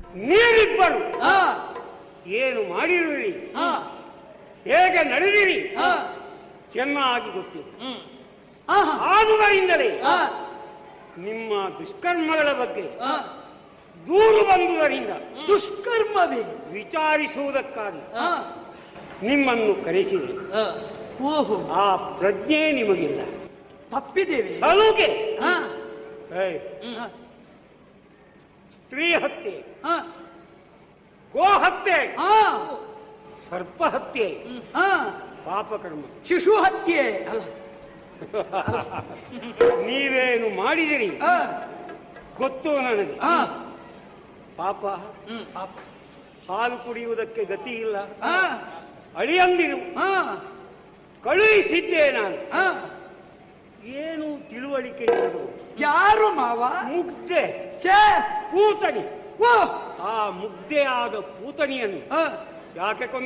ನೀವಿಬ್ಬರು ಆ, ಏನು ಮಾಡಿರುವಿರಿ ಆ, ಹೇಗೆ ನಡೆದಿರಿ ಆ, ಚೆನ್ನಾಗಿ ಗೊತ್ತಿದೆ ಆಹಾ, ಆದುದರಿಂದಲೇ ಆ, ನಿಮ್ಮ ದುಷ್ಕರ್ಮಗಳ ಬಗ್ಗೆ ಆ, ದೂರು ಬಂದುದರಿಂದ ದುಷ್ಕರ್ಮವೇ ವಿಚಾರಿಸುವುದಕ್ಕಾಗಿ ಆ, ನಿಮ್ಮನ್ನು ಕರೆಸಿದೆ ಆ, ಓಹೋ ಆ ಪ್ರಜ್ಞೆ ನಿಮಗಿಲ್ಲ ತಪ್ಪಿದ್ದೇವೆ ಸಲುಗೆ ಆ, ಏಯ್, ಆ, ಸ್ತ್ರೀ ಹತ್ಯೆ ಆ, ಗೋ ಹತ್ಯೆ ಆ, ಸರ್ಪ ಹತ್ಯೆ ಆ, ಪಾಪಕರ್ಮ ಶಿಶು ಹತ್ಯೆ ಅಲ್ಲ ನೀವೇನು ಮಾಡಿದಿರಿ ಆ, ಗೊತ್ತು ನನಗೆ ಆ, ಪಾಪ ಹ್ಮ್, ಪಾಪ. ಹಾಲು ಕುಡಿಯುವುದಕ್ಕೆ ಗತಿ ಇಲ್ಲ ಆ, ಅಳಿಯಂದಿರು ಆ, ಕಳುಹಿಸಿದ್ದೆ ನಾನು ಆ, ಏನು ತಿಳುವಳಿಕೆ ಇಲ್ಲದು ಯಾರು ಮಾವ ಮುಗ್ಧೆ ಛೇ ಪೂತಣಿ ಓ ಆ ಮುಗ್ಧೆ ಆದ ಪೂತಣಿಯನ್ನು ಆ, ಯಾಕೆ ಕೊಂದ